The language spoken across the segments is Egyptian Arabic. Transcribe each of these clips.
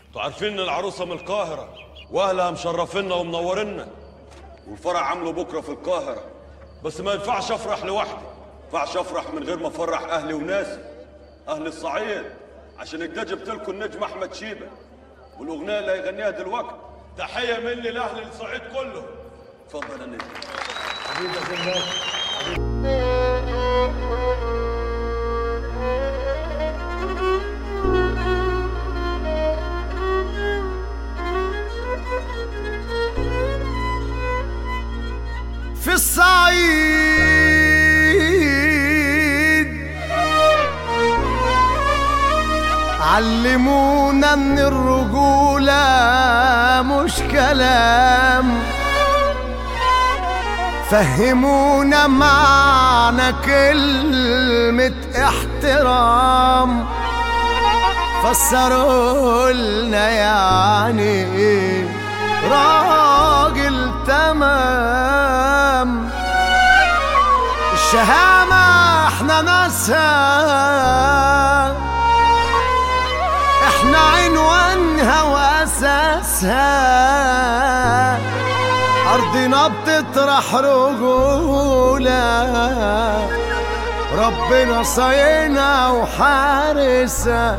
انتوا عارفين ان العروسه من القاهره واهلها مشرفينا ومنورينا والفرح عامله بكره في القاهره بس ما ينفعش افرح لوحدي ما ينفعش افرح من غير ما افرح اهلي وناسي اهل الصعيد عشان كده جبت لكم النجم احمد شيبه والاغنيه اللي هيغنيها دلوقتي تحيه مني لاهل الصعيد كله اتفضل يا نجم حبيبي يا زنباك في الصعيد علمونا ان الرجولة مش كلام فهمونا معنى كلمة احترام فسروا لنا يعني ايه راجل تمام الشهامة احنا ناسها احنا عنوانها واساسها ارضنا بتطرح رجولة ربنا صاينا وحارسها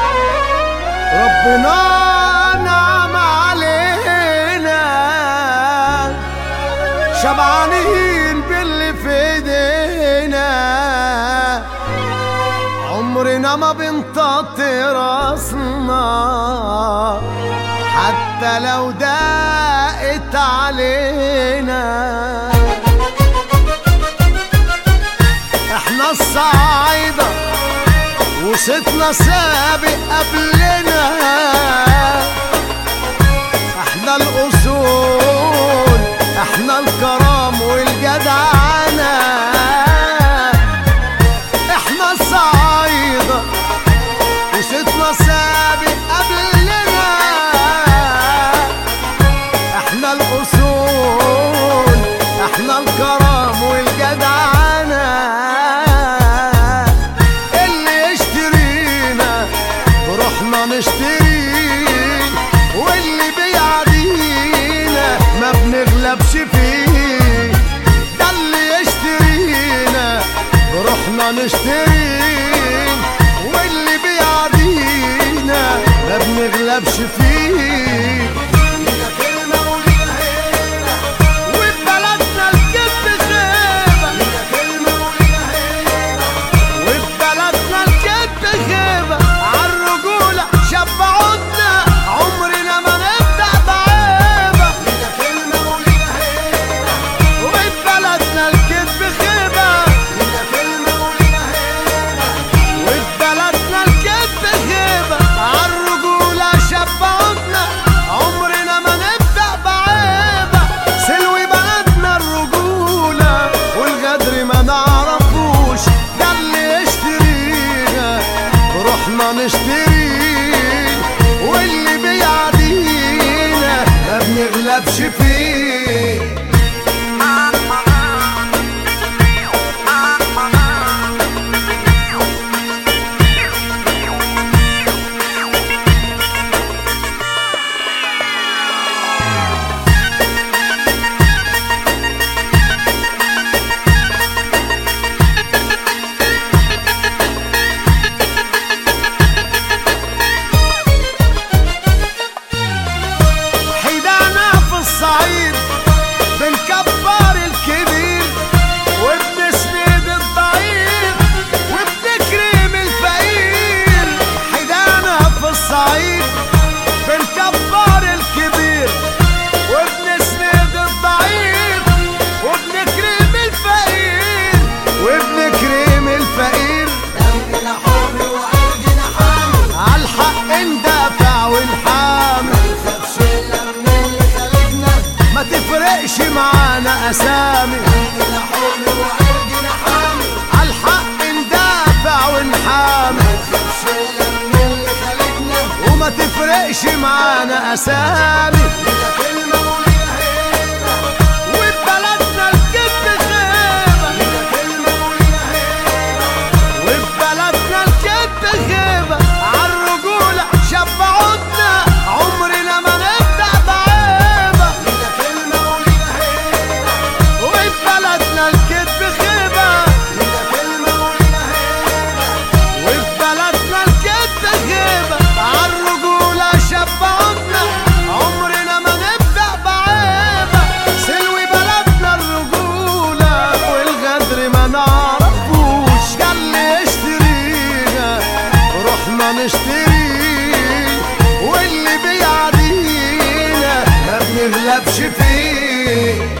ربنا نعم علينا شبعانين باللي في ايدينا عمرنا ما بنطاطي راسنا حتى لو دقت علينا احنا الصعايدة وصيتنا سابق قبلنا احنا الاصول احنا الكرم والجدعنة احنا الصعايدة وصيتنا سابق قبلنا احنا الاصول احنا الكرم والجدعنة اللي يشترينا بروحنا نشتريه واللي بيعدينا ما بنغلبش فيه ده اللي يشترينا بروحنا نشتريه واللي بيعدينا ما بنغلبش فيه وببلدنا الكذب غيبة وببلدنا الكذب غيبة عالرجولة شبعونا عمرنا ما نبدأ بعيبة وببلدنا الكذب غيبة وببلدنا الكذب غيبة عالرجولة شبعونا عمرنا ما نبدأ بعيبة سلوي بلدنا الرجولة والغدر ما نعرفوش ده اللي يشترينا روحنا نشتريه واللي بيعدينا ما بنغلبش فيه حيدانا في الصعيد بنكبر الكبير وبنسند الضعيف وبنكرم الفقير حيدانا في الصعيد بنكبر الكبير وبنسند الضعيف وبنكرم الفقير وبنكرم الفقير عالحق ندافع ونحامي ما تفرقش معانا اسامي عالحق ندافع ونحامي وما تفرقش معانا اسامي وببلدنا الكذب غيبة وببلدنا الكذب غيبة عالرجولة شبعونا نشتري واللي بيعدينا ما بنغلبش فيه